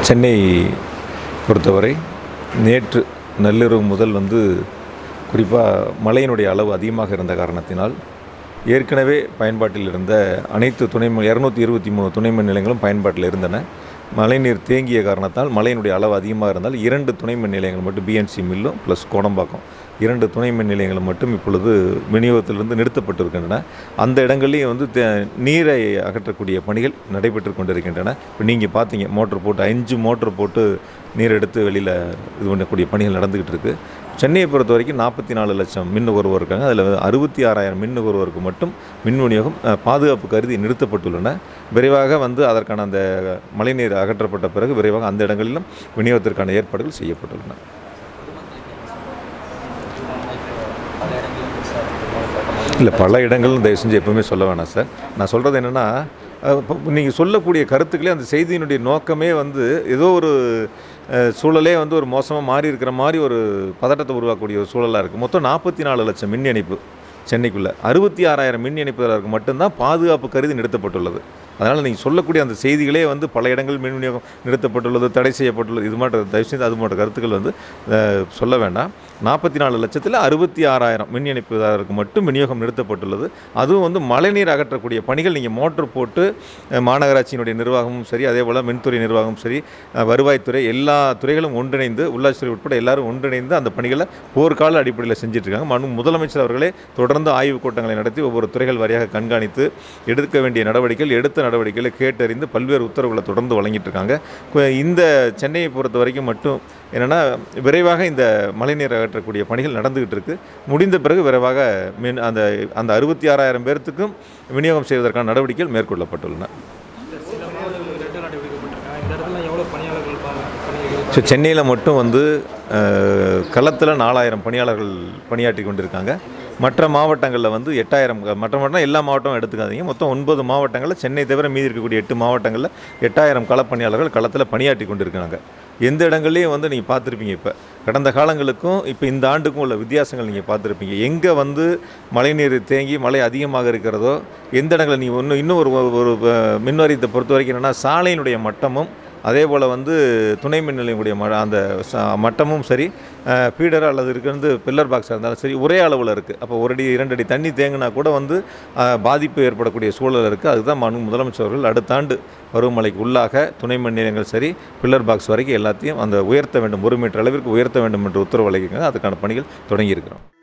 சென்னை பொறுத்தவரை நேற்று நள்ளிரவு முதல் வந்து குறிப்பாக மழையினுடைய அளவு அதிகமாக இருந்த காரணத்தினால் ஏற்கனவே பயன்பாட்டில் இருந்த அனைத்து துணை மின் இரநூத்தி இருபத்தி மூணு துணை மின் நிலையங்களும் பயன்பாட்டில் இருந்தன மழைநீர் தேங்கிய காரணத்தால் மழையினுடைய அளவு அதிகமாக இருந்தால் இரண்டு துணை மின் நிலையங்கள் மட்டும் பிஎன்சி மில்லும் ப்ளஸ் கோடம்பாக்கம் இரண்டு துணை மின் நிலையங்கள் மட்டும் இப்பொழுது விநியோகத்திலிருந்து நிறுத்தப்பட்டிருக்கின்றன அந்த இடங்கள்லேயும் வந்து தே- நீரை அகற்றக்கூடிய பணிகள் நடைபெற்று கொண்டிருக்கின்றன இப்போ நீங்கள் பார்த்தீங்க மோட்டர் போட்டு அஞ்சு மோட்டர் போட்டு நீர் எடுத்து வெளியில் இது பண்ணக்கூடிய பணிகள் நடந்துக்கிட்டு இருக்கு சென்னையை பொறுத்த வரைக்கும் நாற்பத்தி நாலு லட்சம் மின் நுகர்வோர் இருக்காங்க அதில் அறுபத்தி ஆறாயிரம் மின் நுகர்வோருக்கு மட்டும் மின் விநியோகம் அஹ், பாதுகாப்பு கருதி நிறுத்தப்பட்டுள்ளன விரைவாக வந்து அதற்கான அந்த மழைநீர் அகற்றப்பட்ட பிறகு விரைவாக அந்த இடங்களிலும் விநியோகத்திற்கான ஏற்பாடுகள் செய்யப்பட்டுள்ளன இல்லை பல இடங்கள் தயவு செஞ்சு எப்பவுமே சொல்ல வேணாம் சார் நான் சொல்கிறது என்னென்னா நீங்கள் சொல்லக்கூடிய கருத்துக்களே அந்த செய்தியினுடைய நோக்கமே வந்து ஏதோ ஒரு அஹ், சூழலே வந்து ஒரு மோசமாக மாறி இருக்கிற மாதிரி ஒரு பதட்டத்தை உருவாக்கக்கூடிய ஒரு சூழலாக இருக்குது மொத்தம் நாற்பத்தி நாலு லட்சம் மின் இணைப்பு சென்னைக்குள்ளே அறுபத்தி ஆறாயிரம் மின் இணைப்புகளுக்கு மட்டும்தான் பாதுகாப்பு கருதி நிறுத்தப்பட்டுள்ளது அதனால் நீங்கள் சொல்லக்கூடிய அந்த செய்திகளே வந்து பல இடங்கள் மின் விநியோகம் நிறுத்தப்பட்டுள்ளது தடை செய்யப்பட்டுள்ளது இது மாதிரி தயவுசெய்து அது போன்ற கருத்துக்கள் வந்து அஹ், சொல்ல வேண்டாம் நாற்பத்தி நாலு லட்சத்தில் அறுபத்தி ஆறாயிரம் மின் இணைப்புதாரருக்கு மட்டும் விநியோகம் நிறுத்தப்பட்டுள்ளது அதுவும் வந்து மழைநீர் அகற்றக்கூடிய பணிகள் நீங்கள் மோட்டர் போட்டு அஹ், மாநகராட்சியினுடைய நிர்வாகமும் சரி அதே போல் மின்துறை நிர்வாகமும் சரி அஹ், வருவாய்த்துறை எல்லா துறைகளும் ஒன்றிணைந்து உள்ளாட்சித்துறை உட்பட எல்லாரும் ஒன்றிணைந்து அந்த பணிகளை போர்க்கால அடிப்படையில் செஞ்சுட்டு இருக்காங்க மனு முதலமைச்சர் அவர்களே தொடர்ந்து ஆய்வுக் கூட்டங்களை நடத்தி ஒவ்வொரு துறைகள் வாரியாக கண்காணித்து எடுக்க வேண்டிய நடவடிக்கைகள் எடுத்த நடவடிக்கைகளை கேட்டறிந்து பல்வேறு உத்தரவுகளை தொடர்ந்து வழங்கிட்டு இருக்காங்க கு- இந்த சென்னையை பொறுத்த வரைக்கும் மட்டும் என்னென்னா விரைவாக இந்த மழைநீர் அகற்றக்கூடிய பணிகள் நடந்துகிட்டு இருக்கு முடிந்த பிறகு விரைவாக மின் அந்த அந்த அறுபத்தி ஆறாயிரம் பேர்த்துக்கும் விநியோகம் செய்வதற்கான நடவடிக்கைகள் மேற்கொள்ளப்பட்டுள்ளன சில மாவட்டங்களுக்கு ரெட் அலர்ட் விடுக்கப்பட்டிருக்காங்க இந்த இடத்துல எவ்வளோ பணியாளர்கள் பா- பணியாளர்கள் ஸோ சென்னையில் மட்டும் வந்து களத்தில் நாலாயிரம் பணியாளர்கள் பணியாற்றி கொண்டிருக்காங்க மற்ற மாவட்டங்களில் வந்து எட்டாயிரம் மற்ற மாவட்டம் எல்லா மாவட்டமும் எடுத்துக்காதீங்க மொத்தம் ஒன்பது மாவட்டங்களில் சென்னை தவிர மீதி இருக்கக்கூடிய எட்டு மாவட்டங்களில் எட்டாயிரம் களப்பணியாளர்கள் களத்தில் பணியாற்றி கொண்டிருக்காங்க எந்த இடங்கள்லையும் வந்து நீங்கள் பார்த்துருப்பீங்க இப்போ கடந்த காலங்களுக்கும் இப்போ இந்த ஆண்டுக்கும் உள்ள வித்தியாசங்கள் நீங்கள் பார்த்துருப்பீங்க எங்கே வந்து மழைநீர் தேங்கி மழை அதிகமாக இருக்கிறதோ எந்த இடங்களில் நீங்கள் ஒன்று இன்னும் ஒரு ஒரு அஹ், மின் வாரியத்தை பொறுத்த வரைக்கும் என்னென்னா சாலையினுடைய மட்டமும் அதே போல் வந்து துணை மின் நிலையங்களுடைய ம அந்த ச- மட்டமும் சரி ஃபீடர் அல்லது இருக்கிறது பில்லர் பாக்ஸாக இருந்தாலும் சரி ஒரே அளவில் இருக்குது அப்போ ஒரு அடி இரண்டு அடி தண்ணி தேங்கினா கூட வந்து அஹ், பாதிப்பு ஏற்படக்கூடிய சூழல் இருக்குது அதுதான் மனு முதலமைச்சர் அவர்கள் அடுத்த ஆண்டு பருவமழைக்கு உள்ளாக துணை மின் நிலையங்கள் சரி பில்லர் பாக்ஸ் வரைக்கும் எல்லாத்தையும் அந்த உயர்த்த வேண்டும் ஒரு மீட்டர் அளவிற்கு உயர்த்த வேண்டும் என்று உத்தரவு வழங்கியிருக்காங்க அதுக்கான பணிகள் தொடங்கியிருக்கிறோம்